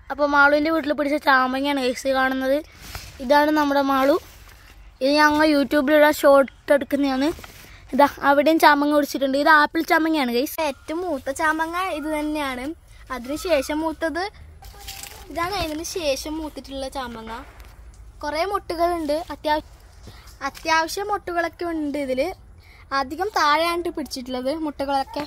അപ്പോൾ മാളുവിൻ്റെ വീട്ടിൽ പിടിച്ച ചാമ്പങ്ങയാണ് ഗൈസ് കാണുന്നത് ഇതാണ് നമ്മുടെ മാളു ഇത് ഞങ്ങൾ യൂട്യൂബിലുള്ള ഷോർട്ട് എടുക്കുന്നതാണ് ഇതാ അവിടെയും ചാമ്പങ്ങ കുടിച്ചിട്ടുണ്ട് ഇത് ആപ്പിൾ ചാമ്പങ്ങയാണ് ഗൈസ് ഏറ്റവും മൂത്ത ചാമ്പങ്ങ ഇത് തന്നെയാണ് അതിനുശേഷം മൂത്തത് ഇതാണ് അതിന് ശേഷം മൂത്തിട്ടുള്ള ചാമ്പങ്ങ കുറേ മുട്ടുകളുണ്ട് അത്യാവശ്യം അത്യാവശ്യം മുട്ടുകളൊക്കെ ഉണ്ട് ഇതിൽ അധികം താഴെയാണ് പിടിച്ചിട്ടുള്ളത് മുട്ടുകളൊക്കെ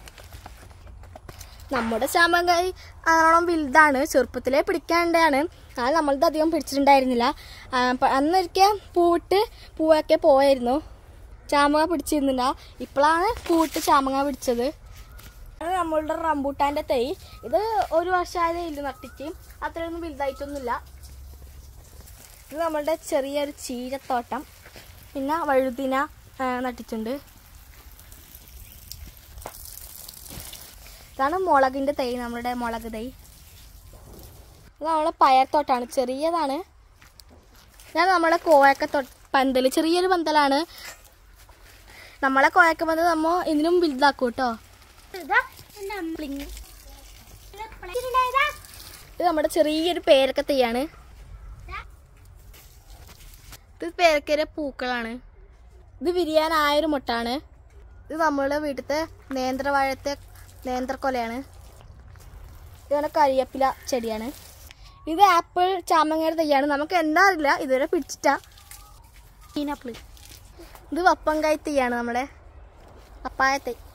നമ്മുടെ ചാമ്പങ്ങ അങ്ങനോളം വലുതാണ് ചെറുപ്പത്തിലേ പിടിക്കാണ്ടാണ് അത് നമ്മളത് അധികം പിടിച്ചിട്ടുണ്ടായിരുന്നില്ല ആ, പ- അന്നൊരിക്കൽ പൂവിട്ട് പൂവൊക്കെ പോയായിരുന്നു ചാമ്പങ്ങ പിടിച്ചിരുന്നില്ല ഇപ്പോഴാണ് പൂവിട്ട് ചാമ്പങ്ങ പിടിച്ചത് അത് നമ്മളുടെ റംബൂട്ടാൻ്റെ തൈ ഇത് ഒരു വർഷമായതേ ഇല്ല നട്ടിട്ട് അത്രയൊന്നും വലുതായിട്ടൊന്നുമില്ല ഇത് നമ്മളുടെ ചെറിയൊരു ചീരത്തോട്ടം പിന്നെ വഴുതിന ആ, നട്ടിട്ടുണ്ട് ഇതാണ് മുളകിൻ്റെ തൈ നമ്മുടെ മുളക് തൈ ഇത് നമ്മളെ പയർത്തോട്ടാണ് ചെറിയതാണ് ഇതാണ് നമ്മളെ കോയക്ക തൊ പന്തൽ ചെറിയൊരു പന്തലാണ് നമ്മളെ കോയക്ക പന്തൽ നമ്മ ഇതിനും വലുതാക്കും കേട്ടോ ഇത് നമ്മുടെ ചെറിയൊരു പേരക്ക തൈയാണ് ഇത് പേരക്കയുടെ പൂക്കളാണ് ഇത് വിരിയാനായൊരു മുട്ടാണ് ഇത് നമ്മളുടെ വീട്ടിലത്തെ നേന്ത്രവാഴത്തെ നേന്ത്രക്കൊലയാണ് ഇതാണ് കരിയപ്പില ചെടിയാണ് ഇത് ആപ്പിൾ ചാമങ്ങയുടെ തൈയാണ് നമുക്ക് എന്താ അറിയില്ല ഇതുവരെ പിടിച്ചിട്ടാ പീനാപ്പിൾ ഇത് വപ്പങ്കായ് തൈയാണ് നമ്മുടെ പപ്പായ തൈ